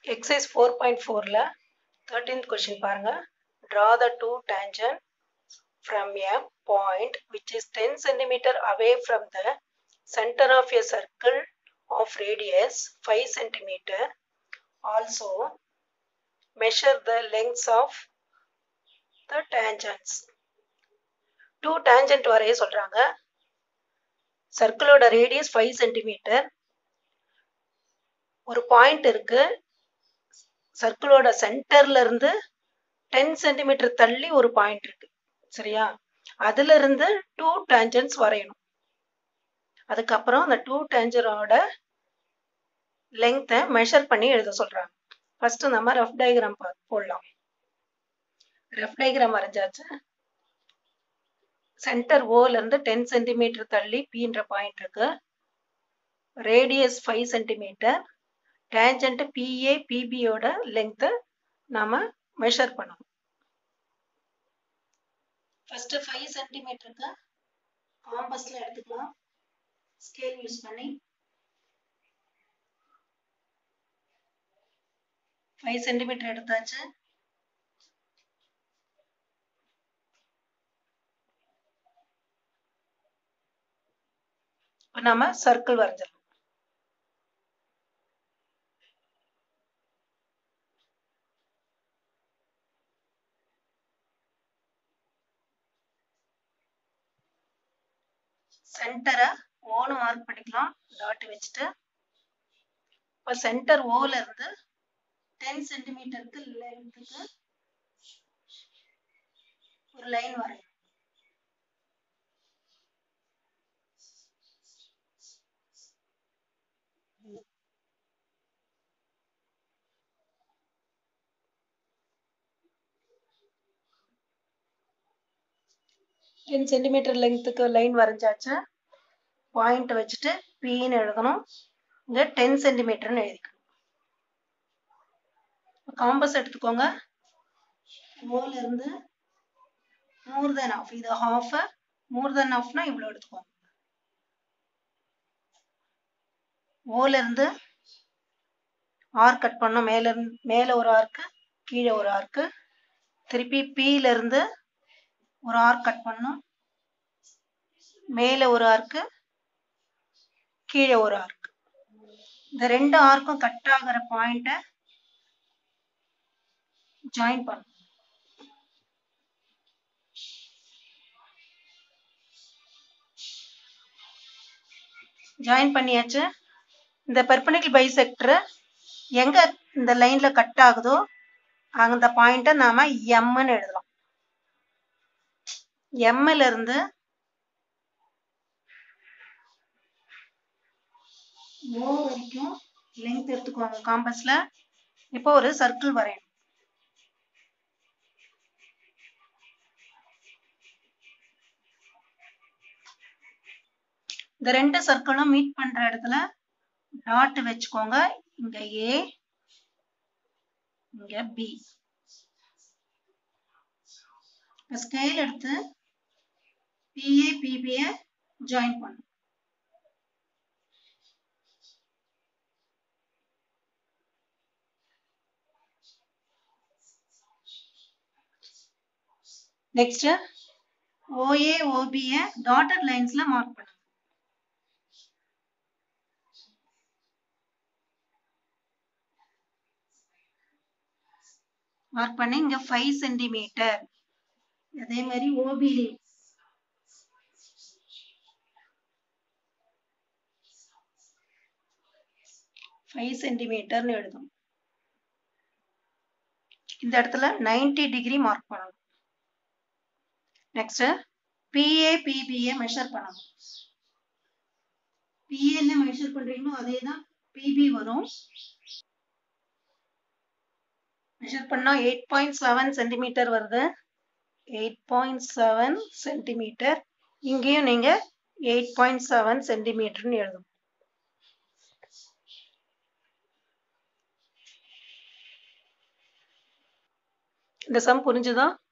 exercise four point ஃபோரில் thirteenth question பாருங்க draw the two tangent from a point which is ten centimetre away from the centre of a circle of radius five centimetre also measure the lengths of the tangents two tangent வரைய சொல்கிறாங்க சர்க்கிளோட radius five centimetre ஒரு point இருக்கு சர்க்கிளோட சென்டர்ல இருந்து ten centimetre தள்ளி ஒரு பாயிண்ட் இருக்கு சரியா அதுல இருந்து டூ டேஞ்சன்ஸ் வரையணும் அதுக்கப்புறம் அந்த டூ டேஞ்சரோட லெங்க்த்தை மெஷர் பண்ணி எழுத சொல்றாங்க ஃபர்ஸ்ட் நம்ம ரஃப் டயக்ராம் போடலாம் ரஃப் டயக்ராம் வரைஞ்சாச்சு சென்டர் ஓல இருந்து டென் சென்டிமீட்டர் தள்ளி பீன்ற பாயிண்ட் இருக்கு radius five centimetre tangent PA பிபியோட லெங்க்த்தை நாம மெஷர் பண்ணணும் ஃபர்ஸ்ட் ஃபைவ் சென்டிமீட்டருக்கு காம்பஸ்ல எடுத்துக்கலாம் ஸ்கேல் யூஸ் பண்ணி ஃபைவ் சென்டிமீட்டர் எடுத்தாச்சு இப்போ நாம சர்க்கிள் வரைஞ்சிடலாம் சென்டரை ஓன்னு மார்க் பண்ணிக்கலாம் டாட் வச்சுட்டு இப்போ சென்டர் ஓல இருந்து டென் சென்டிமீட்டருக்கு லென்த்துக்கு ஒரு லைன் வரையும் டென் சென்டிமீட்டர் லெங்க்த்துக்கு லைன் வரைஞ்சாச்சு பாயிண்ட் வச்சுட்டு பின்னு எழுதணும் இங்கே டென் சென்டிமீட்டர்னு எழுதிக்கணும் காம்பஸ் எடுத்துக்கோங்க ஓல இருந்து மோர் தென் ஆஃப் இது ஹாஃப் மோர் தென் ஆஃப்னா இவ்வளோ எடுத்துக்கோங்க ஓல இருந்து ஆர் கட் பண்ணோம் மேல இருந்து மேல ஒரு ஆர்க்கு கீழே ஒரு ஆர்க்கு திருப்பி பியில இருந்து ஒரு ஆர்க் கட் பண்ணும் மேல ஒரு ஆர்க்கு கீழே ஒரு ஆர்க் இந்த ரெண்டு ஆர்க்கும் கட் ஆகிற பாயிண்ட ஜாயின் பண்ணும் ஜாயின் பண்ணியாச்சு இந்த பெர்பனிக்கல் பைசெக்டர் எங்க இந்த லைன்ல கட் ஆகுதோ அந்த பாயிண்ட நாம எம்னு எழுதலாம் எம்ல இருந்து ஓ வரைக்கும் லெங்த் எடுத்துக்கோங்க காம்பஸ்ல இப்போ ஒரு சர்க்கிள் வரையணும் இந்த ரெண்டு சர்க்கிளும் மீட் பண்ற இடத்துல டாட் வச்சுக்கோங்க இங்க ஏ இங்க பி ஸ்கேல் எடுத்து பிஏ பிபிய ஜாயின் பண்ணும் நெக்ஸ்ட் ஓஏ ஓபிய டாட்டட் லைன்ஸ்ல மார்க் பண்ணுங்க மார்க் பண்ணி இங்க ஃபைவ் சென்டிமீட்டர் அதே மாதிரி ஓபிலே ஃபைவ் சென்டிமீட்டர்னு எழுதும் இந்த இடத்துல நைன்டி டிகிரி மார்க் பண்ணணும் நெக்ஸ்ட் பிஏ பிபிஏ மெஷர் பண்ணணும் பிஏ என்ன மெஷர் பண்றீங்களோ அதே தான் பிபி வரும் மெஷர் பண்ணா எயிட் பாயிண்ட் செவன் சென்டிமீட்டர் வருது எயிட் பாயிண்ட் செவன் சென்டிமீட்டர் இங்கேயும் நீங்க எயிட் பாயிண்ட் செவன் சென்டிமீட்டர்னு எழுதும் இந்த சம் புரிஞ்சுதா